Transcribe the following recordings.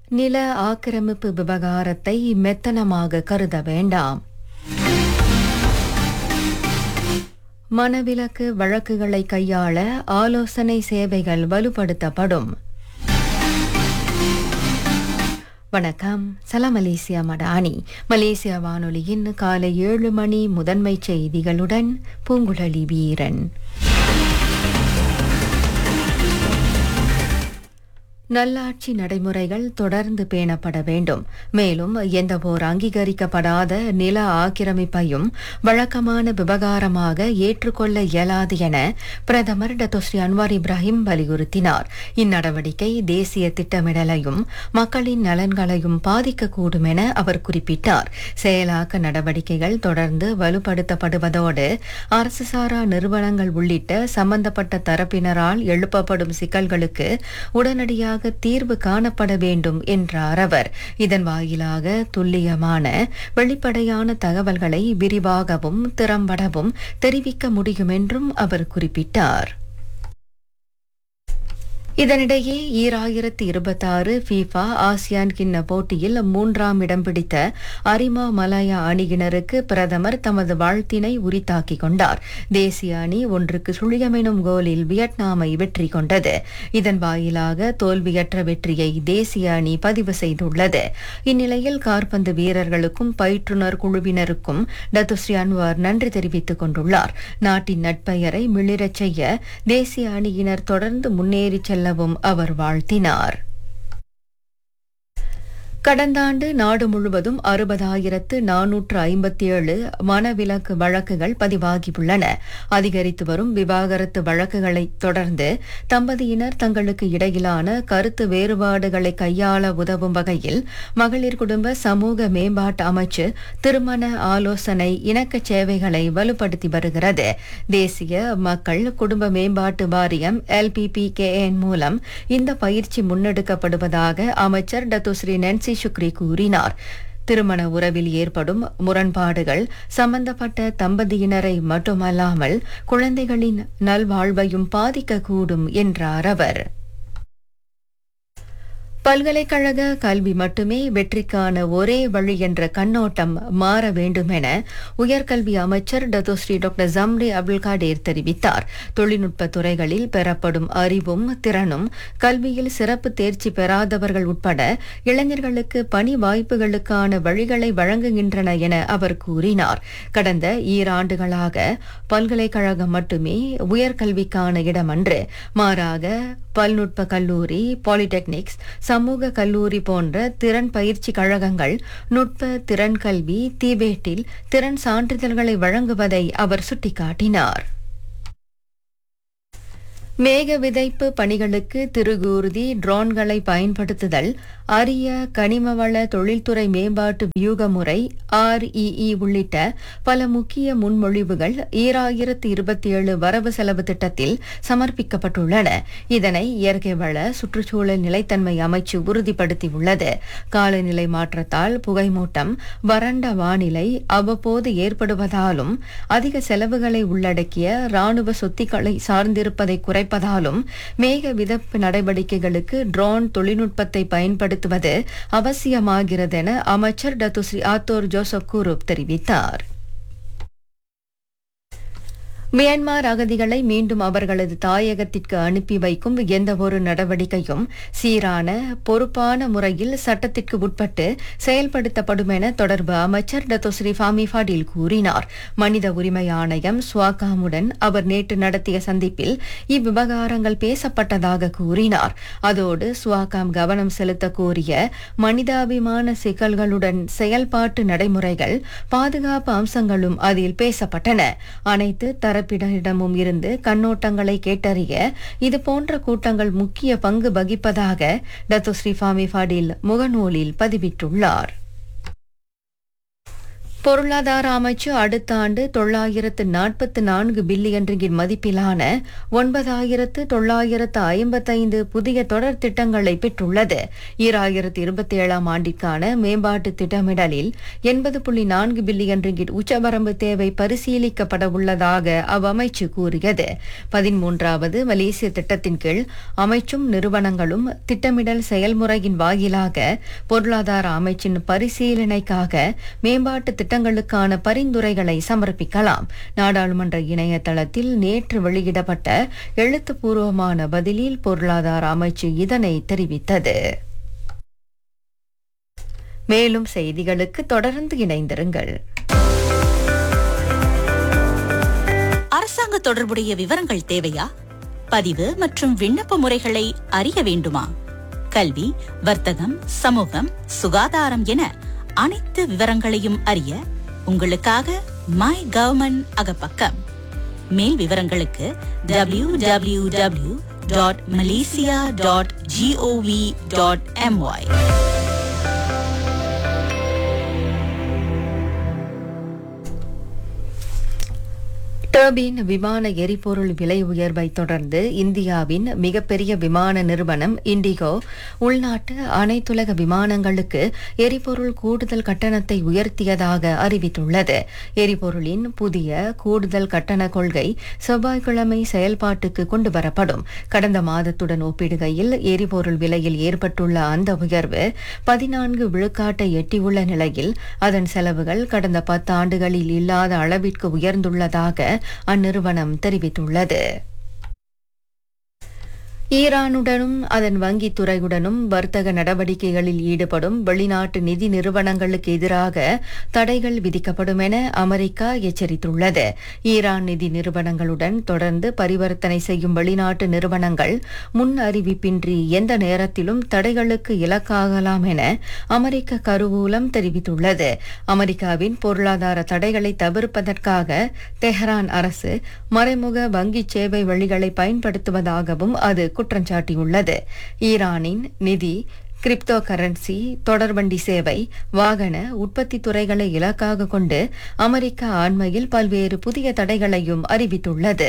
நில ஆக்கிரமிப்பு விவகாரத்தை மெத்தனமாக கருத வேண்டாம் மனவிலக்கு வழக்குகளை கையாள ஆலோசனை சேவைகள் வலுப்படுத்தப்படும் வணக்கம் சலாம் மலேசியா மடானி மலேசியா வானொலியின் காலை ஏழு மணி முதன்மை செய்திகளுடன் பூங்குழலி வீரன் நல்லாட்சி நடைமுறைகள் தொடர்ந்து பேணப்பட வேண்டும் மேலும் எந்தவோர் அங்கீகரிக்கப்படாத நில ஆக்கிரமிப்பையும் வழக்கமான விவகாரமாக ஏற்றுக்கொள்ள இயலாது என பிரதமர் டத்தோஸ்ரீ அன்வார் இப்ராஹிம் வலியுறுத்தினார் இந்நடவடிக்கை தேசிய திட்டமிடலையும் மக்களின் நலன்களையும் பாதிக்கக்கூடும் என அவர் குறிப்பிட்டார் செயலாக்க நடவடிக்கைகள் தொடர்ந்து வலுப்படுத்தப்படுவதோடு அரசு சாரா நிறுவனங்கள் உள்ளிட்ட சம்பந்தப்பட்ட தரப்பினரால் எழுப்பப்படும் சிக்கல்களுக்கு உடனடியாக தீர்வு காணப்பட வேண்டும் என்றார் அவர் இதன் வாயிலாக துல்லியமான வெளிப்படையான தகவல்களை விரிவாகவும் திறம்படவும் தெரிவிக்க முடியும் என்றும் அவர் குறிப்பிட்டார் இதனிடையே ஈராயிரத்தி இருபத்தாறு ஃபீஃபா ஆசியான் கிண்ண போட்டியில் மூன்றாம் இடம் பிடித்த அரிமா மலாயா அணியினருக்கு பிரதமர் தமது வாழ்த்தினை உரித்தாக்கிக் கொண்டார் தேசிய அணி ஒன்றுக்கு சுழியமெனும் கோலில் வியட்நாமை வெற்றி கொண்டது இதன் வாயிலாக தோல்வியற்ற வெற்றியை தேசிய அணி பதிவு செய்துள்ளது இந்நிலையில் கார்பந்து வீரர்களுக்கும் பயிற்றுனர் குழுவினருக்கும் டத்துஸ்ரீ அன்வார் நன்றி தெரிவித்துக் கொண்டுள்ளார் நாட்டின் நட்பெயரை மிளிரச் செய்ய தேசிய அணியினர் தொடர்ந்து முன்னேறிச் செல்ல செல்லவும் அவர் வாழ்த்தினார் கடந்த ஆண்டு நாடு முழுவதும் அறுபதாயிரத்து நானூற்று ஐம்பத்தி ஏழு மனவிலக்கு வழக்குகள் பதிவாகியுள்ளன அதிகரித்து வரும் விவாகரத்து வழக்குகளை தொடர்ந்து தம்பதியினர் தங்களுக்கு இடையிலான கருத்து வேறுபாடுகளை கையாள உதவும் வகையில் மகளிர் குடும்ப சமூக மேம்பாட்டு அமைச்சு திருமண ஆலோசனை இணக்கச் சேவைகளை வலுப்படுத்தி வருகிறது தேசிய மக்கள் குடும்ப மேம்பாட்டு வாரியம் எல்பிபிகேஎன் மூலம் இந்த பயிற்சி முன்னெடுக்கப்படுவதாக அமைச்சர் டத்துஸ்ரீ நென்சி சுக்ரி கூறினார் திருமண உறவில் ஏற்படும் முரண்பாடுகள் சம்பந்தப்பட்ட தம்பதியினரை மட்டுமல்லாமல் குழந்தைகளின் நல்வாழ்வையும் பாதிக்கக்கூடும் என்றார் அவர் பல்கலைக்கழக கல்வி மட்டுமே வெற்றிக்கான ஒரே வழி என்ற கண்ணோட்டம் மாற வேண்டும் என உயர்கல்வி அமைச்சர் Dato' Sri doctor Zambry Abdul Kadir தெரிவித்தார் தொழில்நுட்ப துறைகளில் பெறப்படும் அறிவும் திறனும் கல்வியில் சிறப்பு தேர்ச்சி பெறாதவர்கள் உட்பட இளைஞர்களுக்கு பணி வாய்ப்புகளுக்கான வழிகளை வழங்குகின்றன என அவர் கூறினார் கடந்த ஈராண்டுகளாக பல்கலைக்கழகம் மட்டுமே உயர்கல்விக்கான இடமன்று மாறாக பல்நுட்ப கல்லூரி பாலிடெக்னிக்ஸ் சமூக கல்லூரி போன்ற திறன் பயிற்சி கழகங்கள் நுட்ப திறன் கல்வி தீபேட்டில் திறன் சான்றிதழ்களை வழங்குவதை அவர் சுட்டிக்காட்டினார் மேக விதைப்பு பணிகளுக்கு திருகூர்தி ட்ரோன்களை பயன்படுத்துதல் அரிய கனிமவள தொழில்துறை மேம்பாட்டு வியூக முறை ஆர்இஇ உள்ளிட்ட பல முக்கிய முன்மொழிவுகள் ஈராயிரத்து இருபத்தி ஏழு வரவு செலவு திட்டத்தில் சமர்ப்பிக்கப்பட்டுள்ளன இதனை இயற்கை வள சுற்றுச்சூழல் நிலைத்தன்மை அமைச்சு உறுதிப்படுத்தியுள்ளது காலநிலை மாற்றத்தால் புகைமூட்டம் வறண்ட வானிலை அவ்வப்போது ஏற்படுவதாலும் அதிக செலவுகளை உள்ளடக்கிய ராணுவ சொத்திகளை சார்ந்திருப்பதை குறைப்பதாலும் மேக விதப்பு நடவடிக்கைகளுக்கு ட்ரோன் தொழில்நுட்பத்தை பயன்படுத்துவது அவசியமாகிறது என அமைச்சர் டத்துஸ்ரீ ஆத்தோர் ஜோசப் கூரூப் தெரிவித்தார் மியான்மர் அகதிகளை மீண்டும் அவர்களது தாயகத்திற்கு அனுப்பி வைக்கும் எந்தவொரு நடவடிக்கையும் சீரான பொறுப்பான முறையில் சட்டத்திற்கு உட்பட்டு செயல்படுத்தப்படும் என தொடர்பு அமைச்சர் டத்தோஸ்ரீ ஃபாமி ஃபாடில் கூறினார் மனித உரிமை ஆணையம் ஸ்வாகாமுடன் அவர் நேற்று நடத்திய சந்திப்பில் இவ்விவகாரங்கள் பேசப்பட்டதாக கூறினார் அதோடு ஸ்வாகாம் கவனம் செலுத்த கோரிய மனிதாபிமான சிக்கல்களுடன் செயல்பாட்டு நடைமுறைகள் பாதுகாப்பு அம்சங்களும் அதில் பேசப்பட்டன அனைத்து தரப்பினரிடமும் இருந்து கண்ணோட்டங்களை கேட்டறிய இதுபோன்ற கூட்டங்கள் முக்கிய பங்கு வகிப்பதாக டத்து ஸ்ரீஃபாமி ஃபாடில் முகநூலில் பதிவிட்டுள்ளார் பொருளாதார அமைச்சு அடுத்த ஆண்டு தொள்ளாயிரத்து நாற்பத்து நான்கு பில்லியன் ரிங்கிட் மதிப்பிலான ஒன்பதாயிரத்து தொள்ளாயிரத்து ஐம்பத்தைந்து புதிய தொடர் திட்டங்களை பெற்றுள்ளது ஈராயிரத்து இருபத்தி ஏழாம் ஆண்டிற்கான மேம்பாட்டு திட்டமிடலில் எண்பது புள்ளி நான்கு பில்லியன் ரிங்கிட் உச்சவரம்பு தேவை பரிசீலிக்கப்பட உள்ளதாக அவ்வமைச்சு கூறியது பதிமூன்றாவது மலேசிய திட்டத்தின் கீழ் அமைச்சும் நிறுவனங்களும் திட்டமிடல் செயல்முறையின் வாயிலாக பொருளாதார அமைச்சின் பரிசீலனைக்காக மேம்பாட்டு திட்டங்களுக்கான பரிந்துரைகளை சமர்ப்பிக்கலாம் நாடாளுமன்ற இணையதளத்தில் நேற்று வெளியிடப்பட்ட எழுத்துப்பூர்வமான பதிலில் பொருளாதார அமைச்சு இதனை தெரிவித்தது மேலும் செய்திகளுக்கு தொடர்ந்து இணைந்திருங்கள் அரசாங்க தொடர்புடைய விவரங்கள் தேவையா பதிவு மற்றும் விண்ணப்ப முறைகளை அறிய வேண்டுமா கல்வி வர்த்தகம் சமூகம் சுகாதாரம் என அனைத்து விவரங்களையும் அறிய உங்களுக்காக மை கவர்மெண்ட் அகப்பக்கம் மேல் விவரங்களுக்கு W W W dot Malaysia dot GOV dot MY turbine விமான எரிபொருள் விலை உயர்வை தொடர்ந்து இந்தியாவின் மிகப்பெரிய விமான நிறுவனம் இண்டிகோ உள்நாட்டு அனைத்துலக விமானங்களுக்கு எரிபொருள் கூடுதல் கட்டணத்தை உயர்த்தியதாக அறிவித்துள்ளது எரிபொருளின் புதிய கூடுதல் கட்டண கொள்கை செவ்வாய்க்கிழமை செயல்பாட்டுக்கு கொண்டுவரப்படும் கடந்த மாதத்துடன் ஒப்பிடுகையில் எரிபொருள் விலையில் ஏற்பட்டுள்ள அந்த உயர்வு பதினான்கு விழுக்காட்டை எட்டியுள்ள நிலையில் அதன் செலவுகள் கடந்த பத்து ஆண்டுகளில் இல்லாத அளவிற்கு உயர்ந்துள்ளதாக அந்நிறுவனம் தெரிவித்துள்ளது ஈரானுடனும் அதன் வங்கித் துறையுடனும் வர்த்தக நடவடிக்கைகளில் ஈடுபடும் வெளிநாட்டு நிதி நிறுவனங்களுக்கு எதிராக தடைகள் விதிக்கப்படும் என அமெரிக்கா எச்சரித்துள்ளது ஈரான் நிதி நிறுவனங்களுடன் தொடர்ந்து பரிவர்த்தனை செய்யும் வெளிநாட்டு நிறுவனங்கள் முன் அறிவிப்பின்றி எந்த நேரத்திலும் தடைகளுக்கு இலக்காகலாம் என அமெரிக்க கருவூலம் தெரிவித்துள்ளது அமெரிக்காவின் பொருளாதார தடைகளை தவிர்ப்பதற்காக தெஹ்ரான் அரசு மறைமுக வங்கிச் சேவை வழிகளை பயன்படுத்துவதாகவும் அது குற்றம் சாட்டியுள்ளது ஈரானின் நிதி கிரிப்டோ கரன்சி தொடர்வண்டி சேவை வாகன உற்பத்தி துறைகளை இலக்காக கொண்டு அமெரிக்கா அண்மையில் பல்வேறு புதிய தடைகளையும் அறிவித்துள்ளது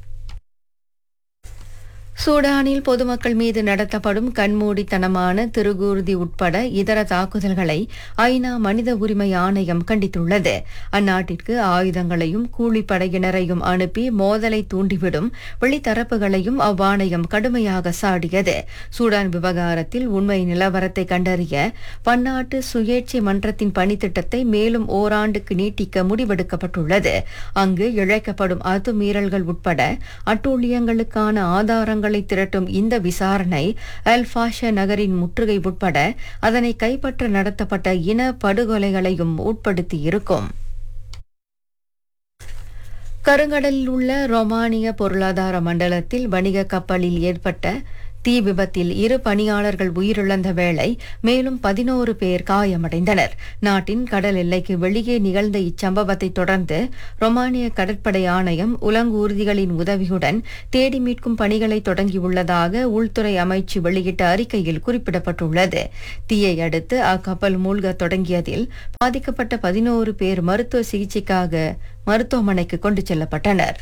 சூடானில் பொதுமக்கள் மீது நடத்தப்படும் கண்மூடித்தனமான திருகூர்தி உட்பட இதர தாக்குதல்களை ஐநா மனித உரிமை ஆணையம் கண்டித்துள்ளது அந்நாட்டிற்கு ஆயுதங்களையும் கூலிப்படையினரையும் அனுப்பி மோதலை தூண்டிவிடும் வெளித்தரப்புகளையும் அவ்வாணையம் கடுமையாக சாடியது சூடான் விவகாரத்தில் உண்மை நிலவரத்தை கண்டறிய பன்னாட்டு சுயேட்சை மன்றத்தின் பணித்திட்டத்தை மேலும் ஓராண்டுக்கு நீட்டிக்க முடிவெடுக்கப்பட்டுள்ளது அங்கு இழைக்கப்படும் அத்துமீறல்கள் உட்பட அட்டூழியங்களுக்கான ஆதாரங்களை திரட்டும் இந்த விசாரணை அல்பாஷ நகரின் முற்றுகை உட்பட அதனை கைப்பற்ற நடத்தப்பட்ட இன படுகொலைகளையும் உட்படுத்தியிருக்கும் கருங்கடலில் உள்ள ரொமானிய பொருளாதார மண்டலத்தில் வணிக கப்பலில் ஏற்பட்ட தீ விபத்தில் இரு பணியாளர்கள் உயிரிழந்த வேளை மேலும் பதினோரு பேர் காயமடைந்தனர் நாட்டின் கடல் எல்லைக்கு வெளியே நிகழ்ந்த இச்சம்பவத்தை தொடர்ந்து ரொமானிய கடற்படை ஆணையம் உலங்கூர்திகளின் உதவியுடன் தேடி மீட்கும் பணிகளை தொடங்கியுள்ளதாக உள்துறை அமைச்சு வெளியிட்ட அறிக்கையில் குறிப்பிடப்பட்டுள்ளது தீயை அடுத்து அக்கப்பல் மூழ்க தொடங்கியதில் பாதிக்கப்பட்ட பதினோரு பேர் மருத்துவ சிகிச்சைக்காக மருத்துவமனைக்கு கொண்டு செல்லப்பட்டனர்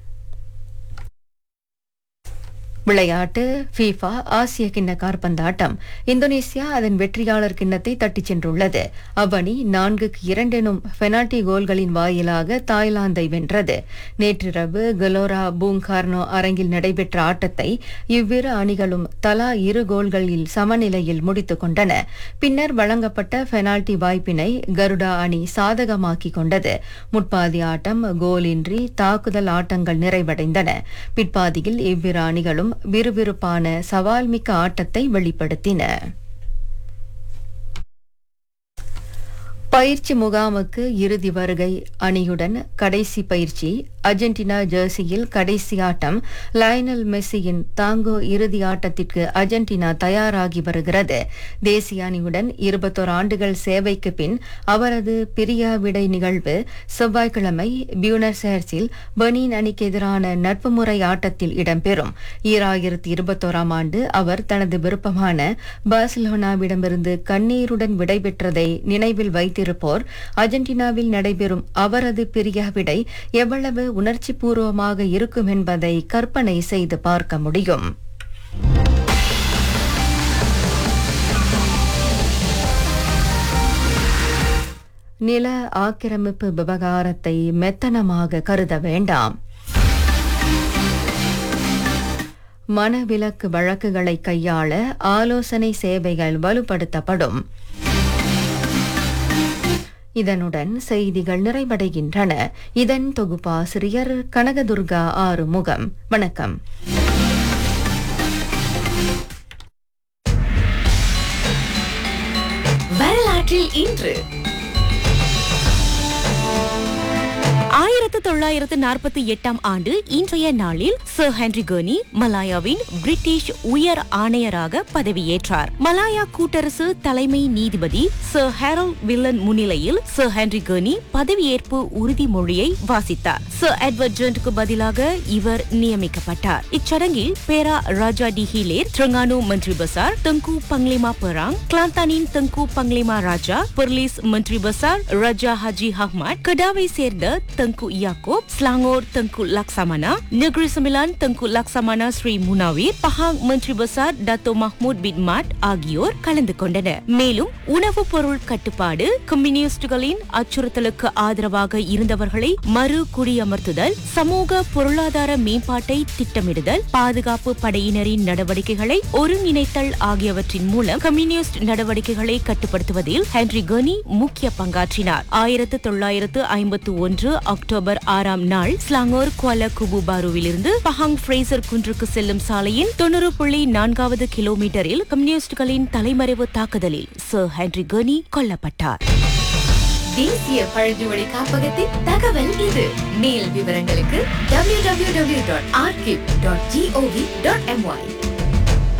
விளையாட்டு ஃபீஃபா ஆசிய கிண்ண காற்பந்தாட்டம் இந்தோனேசியா அதன் வெற்றியாளர் கிண்ணத்தை தட்டிச் சென்றுள்ளது அவ்வணி நான்குக்கு இரண்டு எனும் பெனால்டி கோல்களின் வாயிலாக தாய்லாந்தை வென்றது நேற்றிரவு கலோரா பூங்கார்னோ அரங்கில் நடைபெற்ற ஆட்டத்தை இவ்விரு அணிகளும் தலா இரு கோல்களில் சமநிலையில் முடித்துக் கொண்டன பின்னர் வழங்கப்பட்ட பெனால்டி வாய்ப்பினை கருடா அணி சாதகமாக்கிக் கொண்டது முற்பாதி ஆட்டம் கோலின்றி தாக்குதல் ஆட்டங்கள் நிறைவடைந்தன பிற்பாதியில் இவ்விரு அணிகளும் விறுவிறுப்பான சவால்மிக்க ஆட்டத்தை வெளிப்படுத்தின பயிற்சி முகாமுக்கு இறுதி வருகை அணியுடன் கடைசி பயிற்சி அர்ஜென்டினா ஜெர்சியில் கடைசி ஆட்டம் லயனல் மெஸ்ஸியின் தாங்கோ இறுதி ஆட்டத்திற்கு அர்ஜென்டினா தயாராகி வருகிறது தேசிய அணியுடன் இருபத்தோரு ஆண்டுகள் சேவைக்கு பின் அவரது பிரியா விடை நிகழ்வு செவ்வாய்க்கிழமை பியூனஸ் ஏர்ஸில் பெனின் அணிக்கு எதிரான நட்பு முறை ஆட்டத்தில் இடம்பெறும் ஈராயிரத்தி இருபத்தோராம் ஆண்டு அவர் தனது விருப்பமான பார்சிலோனாவிடமிருந்து கண்ணீருடன் விடைபெற்றதை நினைவில் வைத்திருப்போர் அர்ஜென்டினாவில் நடைபெறும் அவரது பிரியா விடை எவ்வளவு உணர்ச்சி பூர்வமாக இருக்கும் என்பதை கற்பனை செய்து பார்க்க முடியும் நில ஆக்கிரமிப்பு விவகாரத்தை மெத்தனமாக கருத வேண்டாம் மனவிலக்கு வழக்குகளை கையாள ஆலோசனை சேவைகள் வலுப்படுத்தப்படும் இதனுடன் செய்திகள் நிறைவடைகின்றன இதன் தொகுப்பாசிரியர் கனகதுர்கா ஆறுமுகம் வணக்கம் வரலாற்றில் இன்று ஆயிரத்து தொள்ளாயிரத்து நாற்பத்தி எட்டாம் ஆண்டு இன்றைய நாளில் சர் ஹென்ரி கர்னி மலாயாவின் பிரிட்டிஷ் உயர் ஆணையராக பதவியேற்றார் மலாயா கூட்டரசு தலைமை நீதிபதி சர் ஹேரல் வில்லன் முன்னிலையில் சர் ஹென்ரி கர்னி பதவியேற்பு உறுதிமொழியை வாசித்தார் சர் எட்வர்ட் ஜென்ட்க்கு பதிலாக இவர் நியமிக்கப்பட்டார் இச்சடங்கில் பேரா ராஜா டி ஹிலேர் ட்ரங்கானு மந்திரி பசார் தங்கு பங்லிமா பெராங் கிளாந்தானின் தங்கு பங்லிமா ராஜா பொர்லிஸ் மந்திரி பசார் ராஜா ஹாஜி அஹ்மத் கடாவை சேர்ந்த தங்கு யாக்கோப் ஸ்லாங்கோர் தங்கு லக்ஸமனா நெக்ரி சமிலான் தங்கு லக்ஸமனா ஸ்ரீ முனாவீர் பஹாங் மந்திரி பசார் டத்தோ மஹ்மூத் பின் மாட் ஆகியோர் கலந்து கொண்டனர் மேலும் உணவுப் பொருள் கட்டுப்பாடு கம்யூனிஸ்டுகளின் அச்சுறுத்தலுக்கு ஆதரவாக இருந்தவர்களை மறு குடியமர்த்துதல் சமூக பொருளாதார மேம்பாட்டை திட்டமிடுதல் பாதுகாப்பு படையினரின் நடவடிக்கைகளை ஒருங்கிணைத்தல் ஆகியவற்றின் மூலம் கம்யூனிஸ்ட் நடவடிக்கைகளை கட்டுப்படுத்துவதில் ஹென்ரி கர்னி முக்கிய பங்காற்றினார் ஆயிரத்து தொள்ளாயிரத்து ஐம்பத்து ஒன்று அக்டோபர் ஆறாம் நாள் ஸ்லாங்கோர் குவால குபுபாருவிலிருந்து பஹாங் ஃப்ரேசர் குன்றுக்கு செல்லும் சாலையின் தொண்ணூறு புள்ளி நான்காவது கிலோமீட்டரில் கம்யூனிஸ்டுகளின் தலைமறைவு தாக்குதலில் சர் ஹென்ரி கர்னி கொல்லப்பட்டார் தேசிய பழங்குமொழி காப்பகத்தின் தகவல் இது மேல் விவரங்களுக்கு www.archive.gov.my